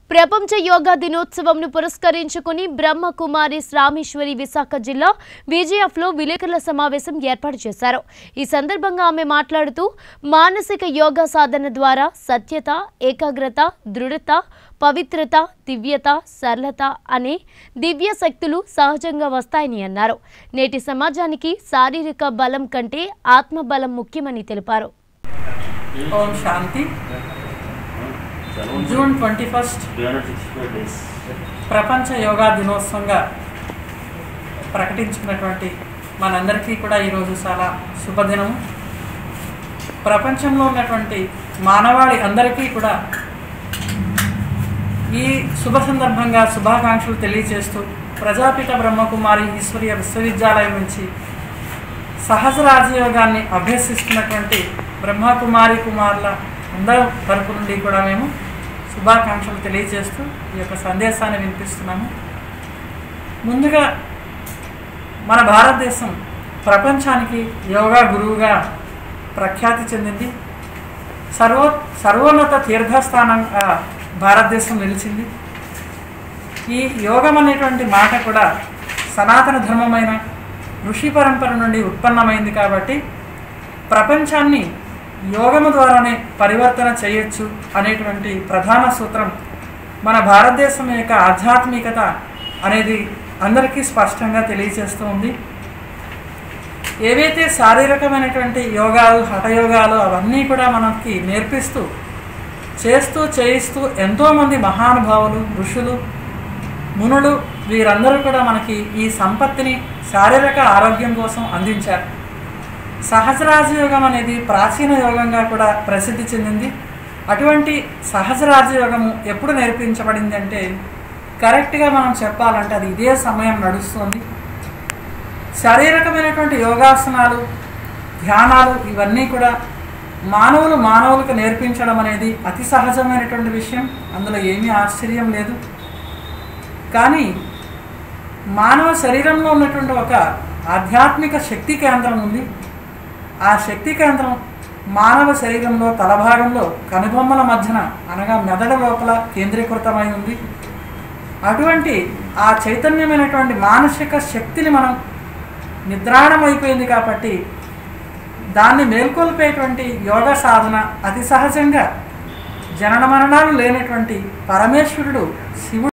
ప్రపంచ యోగా దినోత్సవంను పురస్కరించుకుని బ్రహ్మకుమారి రామేశ్వరి విశాఖ జిల్లా విజయఫ్లో విలేకరుల సమావేశం ఏర్పాటు చేశారు ఈ సందర్భంగా ఆమె మాట్లాడుతూ మానసిక యోగా సాధన ద్వారా సత్యత ఏకాగ్రత దృఢత పవిత్రత దివ్యత సరళత అనే దివ్య శక్తులు సహజంగా వస్తాయని అన్నారు నేటి సమాజానికి శారీరక బలం కంటే ఆత్మబలం ముఖ్యమని తెలిపారు Om Shanti June twenty first ప్రపంచ యోగా దినోత్సవంగా ప్రకటించుకున్నటువంటి మనందరికీ కూడా ఈరోజు చాలా శుభదినం ప్రపంచంలో ఉన్నటువంటి మానవాళి అందరికీ కూడా ఈ శుభ సందర్భంగా శుభాకాంక్షలు తెలియజేస్తూ ప్రజాపిత బ్రహ్మకుమారి ఈశ్వరీయ విశ్వవిద్యాలయం నుంచి సహజ రాజయోగాన్ని అభ్యసిస్తున్నటువంటి బ్రహ్మకుమారి కుమారుల అందరి తరపు నుండి కూడా మేము శుభాకాంక్షలు తెలియజేస్తూ ఈ యొక్క సందేశాన్ని వినిపిస్తున్నాము ముందుగా మన భారతదేశం ప్రపంచానికి యోగా గురువుగా ప్రఖ్యాతి చెందింది సర్వో సర్వోన్నత తీర్థస్థానంగా భారతదేశం నిలిచింది ఈ యోగం అనేటువంటి మాట కూడా సనాతన ధర్మమైన ఋషి పరంపర నుండి ఉత్పన్నమైంది కాబట్టి ప్రపంచాన్ని యోగము ద్వారానే పరివర్తన చేయొచ్చు అనేటువంటి ప్రధాన సూత్రం మన భారతదేశం యొక్క ఆధ్యాత్మికత అనేది అందరికీ స్పష్టంగా తెలియజేస్తూ ఉంది ఏవైతే శారీరకమైనటువంటి యోగాలు హఠయోగాలు అవన్నీ కూడా మనకి నేర్పిస్తూ చేస్తూ చేయిస్తూ ఎంతోమంది మహానుభావులు ఋషులు మునులు వీరందరూ కూడా మనకి ఈ సంపత్తిని శారీరక ఆరోగ్యం కోసం అందించారు సహజ రాజయోగం అనేది ప్రాచీన యోగంగా కూడా ప్రసిద్ధి చెందింది అటువంటి సహజ రాజయోగము ఎప్పుడు నేర్పించబడింది అంటే కరెక్ట్గా మనం చెప్పాలంటే అది ఇదే సమయం నడుస్తుంది శారీరకమైనటువంటి యోగాసనాలు ధ్యానాలు ఇవన్నీ కూడా మానవులు మానవులకు నేర్పించడం అనేది అతి సహజమైనటువంటి విషయం అందులో ఏమీ ఆశ్చర్యం లేదు కానీ మానవ శరీరంలో ఉన్నటువంటి ఒక ఆధ్యాత్మిక శక్తి కేంద్రం ఉంది ఆ శక్తి కేంద్రం మానవ శరీరంలో తలభాగంలో కనుబొమ్మల మధ్యన అనగా మెదడు లోపల కేంద్రీకృతమై ఉంది అటువంటి ఆ చైతన్యమైనటువంటి మానసిక శక్తిని మనం నిద్రాణం అయిపోయింది కాబట్టి దాన్ని మేల్కొల్పేటువంటి యోగ సాధన అతి సహజంగా జనన మరణాలు లేనటువంటి పరమేశ్వరుడు శివుడు